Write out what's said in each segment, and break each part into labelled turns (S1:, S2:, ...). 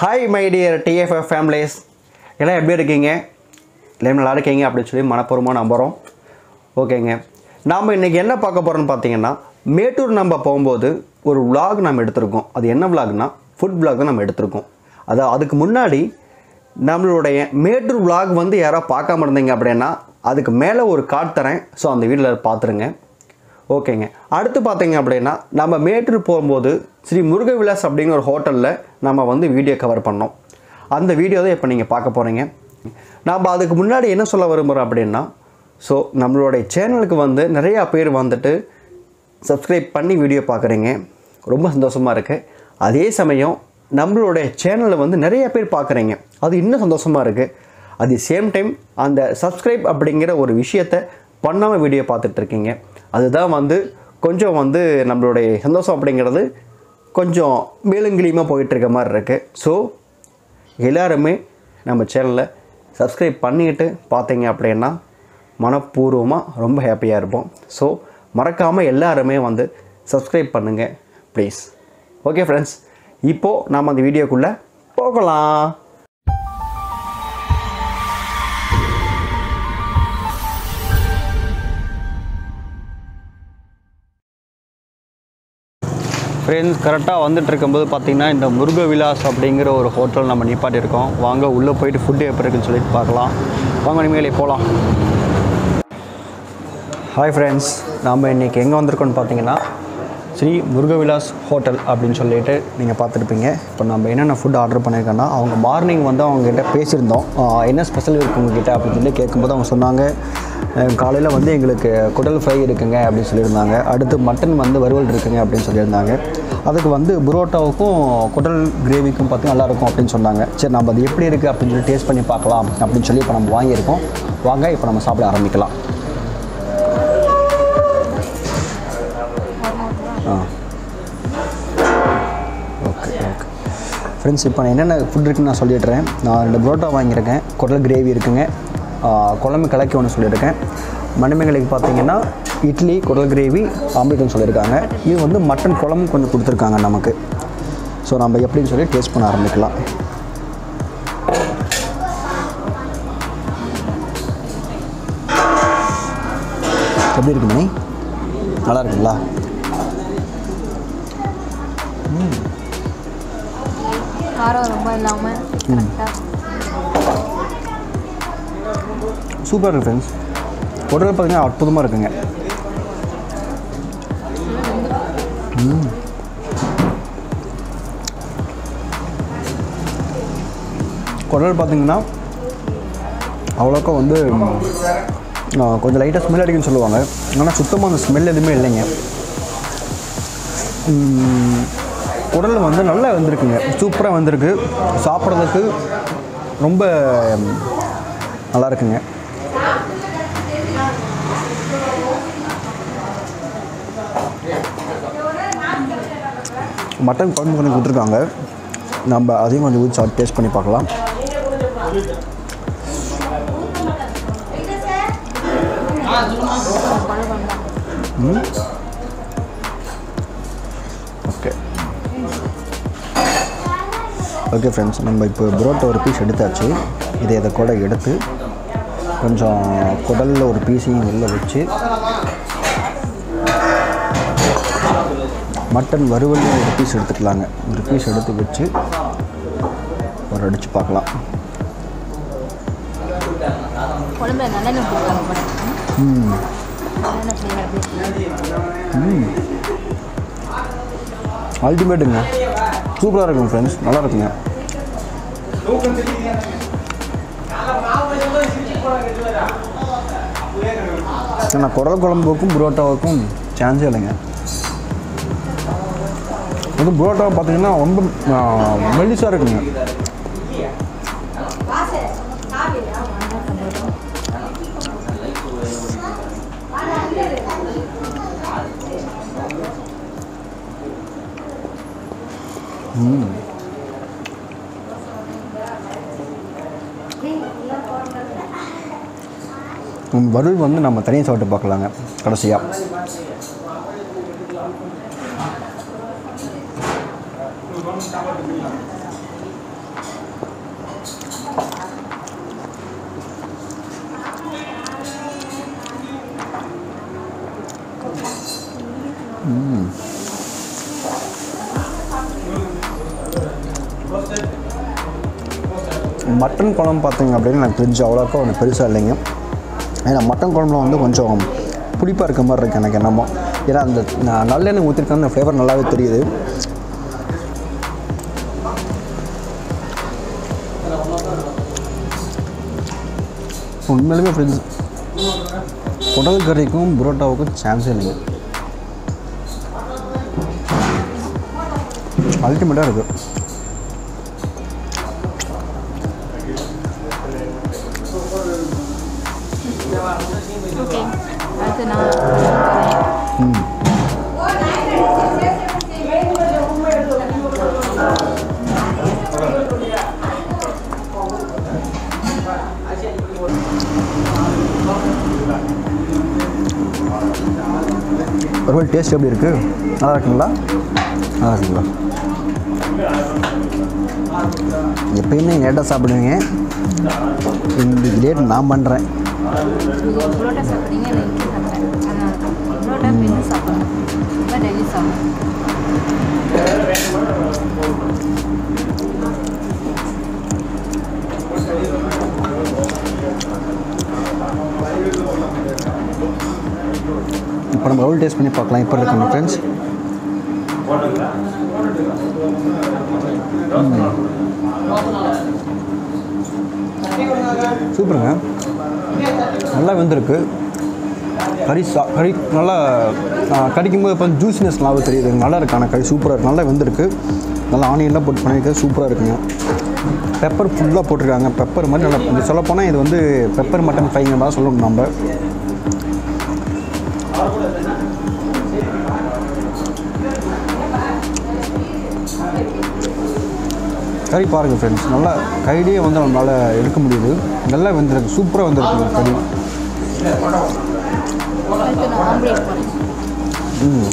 S1: Hi my dear TFF families எல்லாம் எப்படி இருக்கீங்க எல்லாம் நல்லா இருக்கீங்க அப்படின்னு சொல்லி மனப்பூர்வமாக நம்புகிறோம் ஓகேங்க நாம் இன்றைக்கி என்ன பார்க்க போகிறோம்னு பார்த்தீங்கன்னா மேட்டூர் நம்ம போகும்போது ஒரு vlog நம்ம எடுத்திருக்கோம் அது என்ன vlogனா ஃபுட் vlog தான் நம்ம எடுத்திருக்கோம் அது அதுக்கு முன்னாடி நம்மளுடைய மேட்டூர் vlog வந்து யாராவது பார்க்காம இருந்தீங்க அப்படின்னா அதுக்கு மேலே ஒரு கார்டு தரேன் ஸோ அந்த வீட்டில் பார்த்துருங்க ஓகேங்க அடுத்து பார்த்தீங்க அப்படின்னா நம்ம மேட்டூர் போகும்போது ஸ்ரீ முருக விலாஸ் அப்படிங்கிற ஒரு ஹோட்டலில் நம்ம வந்து வீடியோ கவர் பண்ணோம் அந்த வீடியோ தான் இப்போ நீங்கள் பார்க்க போகிறீங்க நம்ம அதுக்கு முன்னாடி என்ன சொல்ல விரும்புகிறோம் அப்படின்னா ஸோ நம்மளுடைய சேனலுக்கு வந்து நிறையா பேர் வந்துட்டு சப்ஸ்கிரைப் பண்ணி வீடியோ பார்க்குறீங்க ரொம்ப சந்தோஷமாக இருக்குது அதே சமயம் நம்மளுடைய சேனலை வந்து நிறைய பேர் பார்க்குறீங்க அது இன்னும் சந்தோஷமாக இருக்குது அது சேம் டைம் அந்த சப்ஸ்கிரைப் அப்படிங்கிற ஒரு விஷயத்தை பண்ணாமல் வீடியோ பார்த்துட்டு இருக்கீங்க அதுதான் வந்து கொஞ்சம் வந்து நம்மளுடைய சந்தோஷம் அப்படிங்கிறது கொஞ்சம் மேலுங்கிலியுமாக போயிட்டு இருக்க மாதிரி இருக்குது ஸோ எல்லாருமே நம்ம சேனலை சப்ஸ்கிரைப் பண்ணிக்கிட்டு பார்த்தீங்க அப்படின்னா மனப்பூர்வமாக ரொம்ப ஹாப்பியாக இருப்போம் ஸோ மறக்காமல் எல்லாருமே வந்து சப்ஸ்கிரைப் பண்ணுங்கள் ப்ளீஸ் ஓகே ஃப்ரெண்ட்ஸ் இப்போது நாம் அந்த வீடியோக்குள்ளே போகலாம் ஃப்ரெண்ட்ஸ் கரெக்டாக வந்துட்டு இருக்கும்போது பார்த்தீங்கன்னா இந்த முருக விலாஸ் அப்படிங்கிற ஒரு ஹோட்டல் நம்ம நிப்பாட்டியிருக்கோம் வாங்க உள்ளே போயிட்டு ஃபுட்டு எப்படி இருக்குன்னு சொல்லிட்டு பார்க்கலாம் வாங்க இனிமேலே போகலாம் ஹாய் ஃப்ரெண்ட்ஸ் நாம் இன்றைக்கி எங்கே வந்திருக்கோம்னு பார்த்தீங்கன்னா ஸ்ரீ முருகவிலாஸ் ஹோட்டல் அப்படின்னு சொல்லிட்டு நீங்கள் பார்த்துருப்பீங்க இப்போ நம்ம என்னென்ன ஃபுட் ஆர்டர் பண்ணியிருக்கோன்னா அவங்க மார்னிங் வந்து அவங்ககிட்ட பேசியிருந்தோம் ஆஹ் என்ன ஸ்பெஷல் இருக்குது உங்ககிட்ட அப்படின்னு சொல்லி கேட்கும்போது அவங்க சொன்னாங்க காலையில் வந்து எங்களுக்கு குடல் ஃப்ரை இருக்குங்க அப்படின்னு சொல்லியிருந்தாங்க அடுத்து மட்டன் வந்து வறுவல் இருக்குங்க அப்படின்னு சொல்லியிருந்தாங்க அதுக்கு வந்து புரோட்டாவுக்கும் குடல் கிரேவிக்கும் பார்த்து நல்லாயிருக்கும் அப்படின்னு சொன்னாங்க சரி நம்ம அது எப்படி இருக்குது அப்படின்னு சொல்லி டேஸ்ட் பண்ணி பார்க்கலாம் அப்படின்னு சொல்லி இப்போ நம்ம வாங்கியிருக்கோம் வாங்க இப்போ நம்ம சாப்பிட ஆரம்பிக்கலாம் ஆ ஓகே ஓகே ஃப்ரெண்ட்ஸ் இப்போ நான் என்னென்ன ஃபுட் இருக்குன்னு நான் சொல்லிடுறேன் நான் ரெண்டு புரோட்டா வாங்கியிருக்கேன் குடல் கிரேவி இருக்குங்க ஆ, குழம்பு கலக்கி ஒன்று சொல்லியிருக்கேன் மணிமேகலைக்கு பார்த்தீங்கன்னா இட்லி குடல் கிரேவி ஆம்லேட்னு சொல்லியிருக்காங்க இது வந்து மட்டன் குழம்பு கொஞ்சம் கொடுத்துருக்காங்க நமக்கு ஸோ நம்ம எப்படின்னு சொல்லி டேஸ்ட் பண்ண ஆரம்பிக்கலாம் எப்படி இருக்கு மணி நல்லா இருக்குங்களா
S2: காரம் ரொம்ப இல்லாமல் கரெக்டாக
S1: சூப்பராக இருக்குது ஃப்ரெண்ட்ஸ் ஹோட்டல் பார்த்தீங்கன்னா அற்புதமாக இருக்குங்க ம். குடல் பார்த்தீங்கன்னா அவ்வளோக்கா வந்து ம், ஆ, கொஞ்சம் லைட்டாக ஸ்மெல் அடிக்குன்னு சொல்லுவாங்க ஆனால் சுத்தமாக அந்த ஸ்மெல் எதுவுமே இல்லைங்க ம், குடல் வந்து நல்லா வந்திருக்குங்க சூப்பராக வந்திருக்கு சாப்பிட்றதுக்கு ரொம்ப ம், நல்லா இருக்குங்க மட்டன் குழம்பு கொஞ்சம் கொடுத்துருக்காங்க நம்ம அதையும் கொஞ்சம் ஊற்றி டேஸ்ட் பண்ணி பார்க்கலாம் ம் ஓகே ஓகே ஃப்ரெண்ட்ஸ் நம்ம இப்போ புரோட்டா ஒரு பீஸ் எடுத்தாச்சு இதை இதை கூட எடுத்து கொஞ்சம் குடலில் ஒரு பீஸையும் வெளில வச்சு மட்டன் வறுவல் ஒரு பீஸ் எடுத்துக்கலாங்க ஒரு பீஸ் எடுத்து வச்சு ஒரு அடித்து பார்க்கலாம்
S2: குழம்புல நல்லெண்ணெய் போடுவாங்க போல
S1: ம்
S2: நல்லெண்ணெய் ஃப்ளேவர் அப்படி
S1: ம் அல்டிமேட்டுங்க சூப்பராக இருக்கும் ஃப்ரெண்ட்ஸ் நல்லா இருக்குங்க ஆனால் குடல் குழம்புக்கும் புரோட்டாவுக்கும் சான்ஸே இல்லைங்க அது புரோட்டா பார்த்தீங்கன்னா ரொம்ப மெல்லிஸாக இருக்குங்க ம், வறுவல் வந்து நம்ம தனியாக சாப்பிட்டு பார்க்கலாங்க கடைசியாக மட்டன் குழம்பு பார்த்தீங்க அப்படின்னு எனக்கு தெரிஞ்சு அவ்வளோக்கா ஒன்று பெருசாக இல்லைங்க ஏன்னா மட்டன் குழம்புல வந்து கொஞ்சம் புளிப்பாக இருக்க மாதிரி இருக்குது எனக்கு என்னமோ ஏன்னா அந்த நான் நல்லெண்ணெய் ஊற்றிருக்க அந்த ஃப்ளேவர் நல்லாவே தெரியுது உண்மையிலுமே ஃப்ரெண்ட்ஸ் குடல் கறிக்கும் புரோட்டாவுக்கும் சான்ஸே இல்லைங்க அல்டிமேட்டாக இருக்குது
S2: ஓகே அடுத்து நான் சொல்றேன்.
S1: ஒருவேளை டேஸ்ட் எப்படி இருக்குது நல்லா இருக்குங்களா நல்லா இருக்குங்களா எப்பயுமே லேட்டாக சாப்பிடுவீங்க இந்த லேட் நான் பண்ணுறேன்
S2: நீங்க புரோட்டா சாப்பிட்றீங்க நான் இட்லி சாப்பிட்றேன் அதனால புரோட்டா பின்னு சாப்பிட்றேன் இப்போ டெய்லி சாப்பிட்றேன்
S1: இப்போ நம்ம எவ்வளோ டேஸ்ட் பண்ணி பார்க்கலாம் இப்போ இருக்குங்க ஃப்ரெண்ட்ஸ் சூப்பருங்க நல்லா வெந்திருக்கு கறி சா கறி நல்லா ஆ, கடிக்கும் போது இப்போ ஜூசினஸ் நல்லா தெரியுது நல்லா இருக்கு ஆனால் கறி சூப்பராக இருக்குது நல்லா வெந்திருக்கு நல்லா ஆனியன்லாம் போட்டு பண்ணியிருக்க சூப்பராக இருக்குங்க பெப்பர் ஃபுல்லாக போட்டிருக்காங்க பெப்பர் மாதிரி நல்லா இது சொல்லப்போனால் இது வந்து பெப்பர் மட்டன் ஃப்ரைங்கிற மாதிரி சொல்லணும் நம்ம கறி பாருங்கள் ஃப்ரெண்ட்ஸ் நல்லா கையிலேயே வந்து நம்மளால் எடுக்க முடியுது நல்லா வெந்திருக்கு சூப்பராக வெந்திருக்கு கறி
S2: அடுத்து நான் ஆம்லேட் போடுறேன்
S1: ம்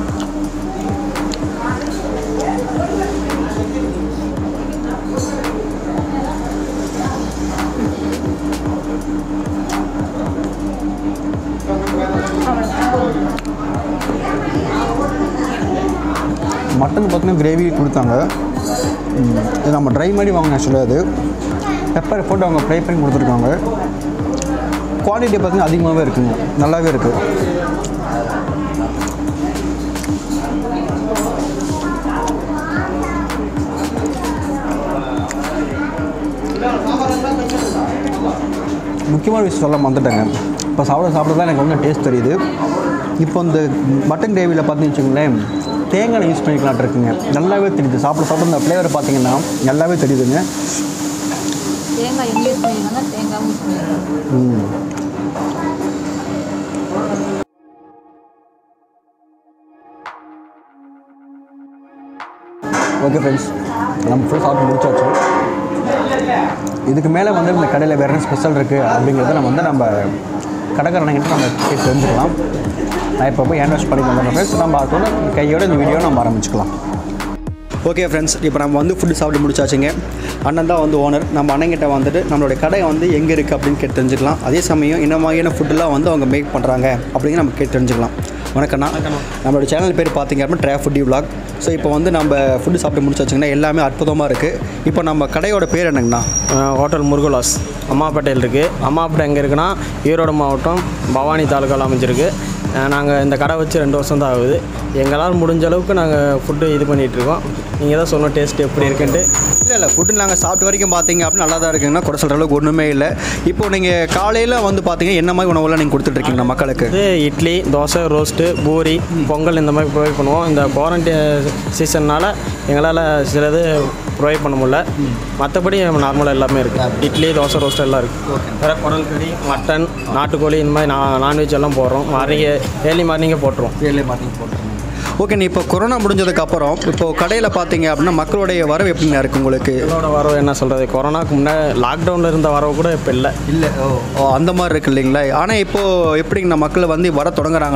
S1: மட்டன் பார்த்தீங்கன்னா கிரேவி கொடுத்தாங்க ம், இது நம்ம ட்ரை மாதிரி வாங்கின ஆக்சுவலாக அது பெப்பர் போட்டு அவங்க ஃப்ரை பண்ணி கொடுத்துருக்காங்க குவான்டிட்டி பார்த்தீங்கன்னா அதிகமாகவே இருக்குங்க நல்லாவே இருக்குது முக்கியமான விஷயம் சொல்ல மறந்துட்டேங்க இப்போ சாப்பிட சாப்பிட தான் எனக்கு வந்து டேஸ்ட் தெரியுது இப்போ இந்த மட்டன் கிரேவியில் பார்த்தீங்கன்னு வச்சுக்கோங்களேன் தேங்காய் யூஸ் பண்ணிக்கலான் இருக்குங்க நல்லாவே தெரியுது சாப்பிட சாப்பிட இந்த ஃப்ளேவர் பார்த்தீங்கன்னா நல்லாவே தெரியுதுங்க
S2: தேங்காய் எங்கே யூஸ் பண்ணியிருக்காங்க தேங்காயும் யூஸ் பண்ணியிருக்காங்க
S1: ம் ஓகே ஃப்ரெண்ட்ஸ் நம்ம ஃபுல்லாக சாப்பிட்டு முடிச்சாச்சு இதுக்கு மேலே வந்து இந்த கடையில் வேறு என்ன ஸ்பெஷல் இருக்குது அப்படிங்கிறத நம்ம வந்து நம்ம கடைக்காரங்கிட்ட நம்ம கேட்டு தெரிஞ்சுக்கலாம் நான் இப்போ போய் ஹேண்ட் வாஷ் பண்ணி வந்துடுறேன் ஃப்ரெண்ட்ஸ் நம்ம அதோட கையோட இந்த வீடியோ நம்ம ஆரம்பிச்சுக்கலாம் ஓகே ஃப்ரெண்ட்ஸ் இப்போ நம்ம வந்து ஃபுட்டு சாப்பிட்டு முடிச்சாச்சுங்க அண்ணன் தான் வந்து ஓனர் நம்ம அண்ணங்கிட்ட வந்துட்டு நம்மளுடைய கடை வந்து எங்கே இருக்குது அப்படின்னு கேட்டு தெரிஞ்சுக்கலாம் அதே சமயம் என்ன மாதிரியான ஃபுட்டுலாம் வந்து அவங்க மேக் பண்ணுறாங்க அப்படின்னு நம்ம கேட்டு தெரிஞ்சுக்கலாம் வணக்கண்ணா நம்மளோட சேனல் பேர் பார்த்தீங்க அப்படின்னா ட்ரா ஃபுட்டி vlog ஸோ இப்போ வந்து நம்ம ஃபுட்டு சாப்பிட்டு முடிச்சாச்சுங்கன்னா எல்லாமே அற்புதமாக இருக்குது இப்போ நம்ம கடையோட பேர் என்னங்கண்ணா
S3: அஹ் ஹோட்டல் முருகலாஸ் அம்மாப்பேட்டையில் இருக்குது அம்மாப்பேட்டை எங்கே இருக்குன்னா ஈரோடு மாவட்டம் பவானி தாலுக்காவில் அமைஞ்சிருக்கு நாங்கள் இந்த கடை வச்சு ரெண்டு வருஷம் தான் ஆகுது எங்களால் முடிஞ்ச அளவுக்கு நாங்கள் ஃபுட்டு இது பண்ணிகிட்ருக்கோம் நீங்கள் தான் சொன்ன டேஸ்ட் எப்படி இருக்குன்ட்டு
S1: இல்லை இல்லை ஃபுட்டு நாங்கள் சாப்பிட்ட வரைக்கும் பார்த்தீங்க அப்படின்னா நல்லா தான் இருக்குங்கண்ணா குறை சொல்கிற அளவுக்கு ஒன்றுமே இல்லை இப்போ நீங்கள் காலையில் வந்து பார்த்தீங்க என்ன மாதிரி உணவுலாம் நீங்கள் கொடுத்துட்ருக்கீங்கண்ணா மக்களுக்கு
S3: இது இட்லி தோசை ரோஸ்ட்டு பூரி பொங்கல் இந்த மாதிரி ப்ரொவைட் பண்ணுவோம் இந்த குவாரண்டைன் சீசன்னால் எங்களால் சிலது ப்ரொவைட் பண்ண முடியல மற்றபடி நார்மலாக எல்லாமே இருக்குது இட்லி தோசை ரோஸ்ட் எல்லாம் இருக்குது வேறு குடல் கறி மட்டன் நாட்டுக்கோழி இந்த மாதிரி நான் நான்வெஜ் எல்லாம் போடுறோம் மார்னிங் ஏர்லி மார்னிங்கே போட்டுருவோம்
S1: ஏழை மாற்றி போட்டுருங்க ஓகே நீ இப்போ கொரோனா முடிஞ்சதுக்கு அப்புறம் இப்போ கடையில் பார்த்தீங்க அப்படின்னா மக்களுடைய வரவு எப்படிங்க இருக்கு உங்களுக்கு
S3: இதோட வரவு என்ன சொல்கிறது கொரோனாக்கு முன்னாடி லாக்டவுனில் இருந்த வரவு கூட இப்போ இல்லை
S1: இல்லை ஓ ஓ அந்த மாதிரி இருக்கு இல்லைங்களா ஆனால் இப்போ எப்படிங்கண்ணா மக்கள் வந்து வர தொடங்குறாங்களா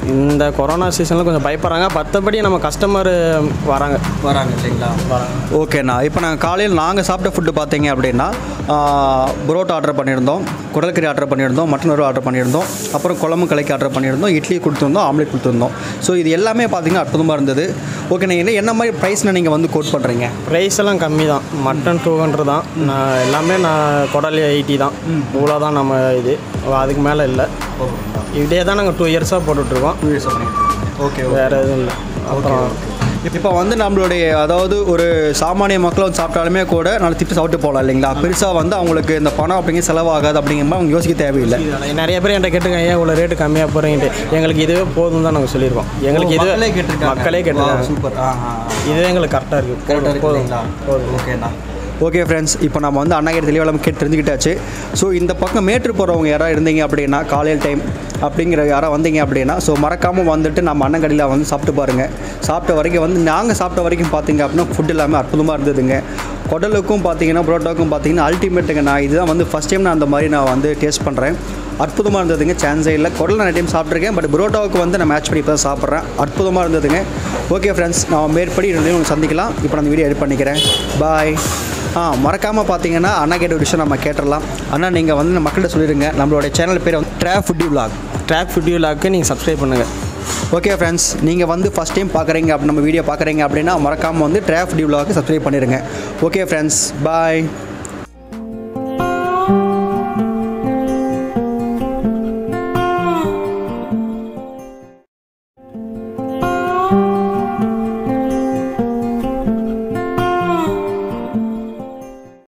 S3: இந்த கொரோனா சீசனில் கொஞ்சம் பயப்படுறாங்க மற்றபடி நம்ம கஸ்டமர் வராங்க
S1: வராங்க இல்லைங்களா
S3: வராங்க
S1: ஓகேண்ணா இப்போ நாங்கள் காலையில் நாங்கள் சாப்பிட்ட ஃபுட்டு பார்த்தீங்க அப்படின்னா புரோட்டா ஆர்டர் பண்ணியிருந்தோம் குடல்கறி ஆர்டர் பண்ணியிருந்தோம் மட்டன் ஒரு ஆர்டர் பண்ணியிருந்தோம் அப்புறம் குழம்பு கலைக்கு ஆர்டர் பண்ணியிருந்தோம் இட்லி கொடுத்துருந்தோம் ஆம்லேட் கொடுத்துருந்தோம் ஸோ இது எல்லாமே பார்த்தீங்கன்னா அற்புதமாக இருந்தது ஓகே நீங்கள் என்ன மாதிரி ப்ரைஸ்னால் நீங்கள் வந்து கோட் பண்ணுறீங்க
S3: ப்ரைஸ் எல்லாம் கம்மி தான் மட்டன் டூ ஹண்ட்ரட் தான் நான் எல்லாமே நான் குடல் எயிட்டி தான் இவ்வளோ தான் நம்ம இது அதுக்கு மேலே இல்லை இதே தான் நாங்கள் டூ இயர்ஸாக போட்டுட்ருக்கோம்
S1: ஓகே
S3: வேறு எதுவும் இல்லை அப்புறம்
S1: இப்போ வந்து நம்மளுடைய அதாவது ஒரு சாமானிய மக்கள் வந்து சாப்பிட்டாலுமே கூட நாலு திட்டு சாப்பிட்டு போகலாம் இல்லைங்களா பெருசாக வந்து அவங்களுக்கு இந்த பணம் அப்படிங்கிற செலவாகாது அப்படிங்கிற மாதிரி அவங்க யோசிக்க தேவையில்லை
S3: நிறைய பேர் என்கிட்ட கேட்டிருக்காங்க ஏன் இவ்வளோ ரேட்டு கம்மியாக போகிறீங்கன்ட்டு எங்களுக்கு இதுவே போதும் தான் நாங்கள் சொல்லியிருக்கோம் எங்களுக்கு இது மக்களே கேட்டிருக்காங்க
S1: சூப்பர்
S3: இதுவே எங்களுக்கு கரெக்டாக இருக்குது
S1: கரெக்டாக
S3: போதும்
S1: இருக்குங்களா
S3: போதும்
S1: ஓகேண்ணா ஓகே ஃப்ரெண்ட்ஸ் இப்போ நம்ம வந்து அண்ணாகிரி தெளிவாளம் கேட்டு தெரிஞ்சுக்கிட்டாச்சு ஸோ இந்த பக்கம் மேட்ரு போகிறவங்க யாராவது இருந்தீங்க அப்படின்னா காலையில் டைம் அப்படிங்கிற யாராவது வந்தீங்க அப்படின்னா ஸோ மறக்காமல் வந்துட்டு நம்ம அண்ணன் கடையில் வந்து சாப்பிட்டு பாருங்கள் சாப்பிட்ட வரைக்கும் வந்து நாங்கள் சாப்பிட்ட வரைக்கும் பார்த்தீங்க அப்படின்னா ஃபுட் எல்லாமே அற்புதமாக இருந்ததுங்க குடலுக்கும் பார்த்தீங்கன்னா புரோட்டாவுக்கும் பார்த்தீங்கன்னா அல்டிமேட்டுங்க நான் இதுதான் வந்து ஃபஸ்ட் டைம் நான் அந்த மாதிரி நான் வந்து டேஸ்ட் பண்ணுறேன் அற்புதமாக இருந்ததுங்க சான்ஸே இல்லை குடல் நான் டைம் சாப்பிட்ருக்கேன் பட் புரோட்டாவுக்கு வந்து நான் மேட்ச் பண்ணி இப்போ தான் சாப்பிட்றேன் அற்புதமாக இருந்ததுங்க ஓகே ஃப்ரெண்ட்ஸ் நான் மேற்படி ரெண்டு உங்களுக்கு சந்திக்கலாம் இப்போ நான் இந்த வீடியோ எடிட் பண்ணிக்கிறேன் பாய் ஆ மறக்காமல் பார்த்தீங்கன்னா அண்ணா கேட்ட ஒரு விஷயம் நம்ம கேட்டுடலாம் அண்ணா நீங்கள் வந்து நம்ம மக்கள்கிட்ட சொல்லிடுங்க நம்மளோட சேனல் பேர் வந்து ட்ரா ஃபுட்டி விலாக்
S3: ட்ராக் ஃபுட் லாக்கு நீங்கள் சப்ஸ்கிரைப் பண்ணுங்கள்
S1: ஓகே ஃப்ரெண்ட்ஸ் நீங்கள் வந்து ஃபஸ்ட் டைம் பார்க்குறீங்க அப்படி நம்ம வீடியோ பார்க்குறீங்க அப்படின்னா மறக்காமல் வந்து ட்ரா ஃபுட்டி விலாக்கு சப்ஸ்கிரைப் பண்ணிடுங்க ஓகே ஃப்ரெண்ட்ஸ் பாய்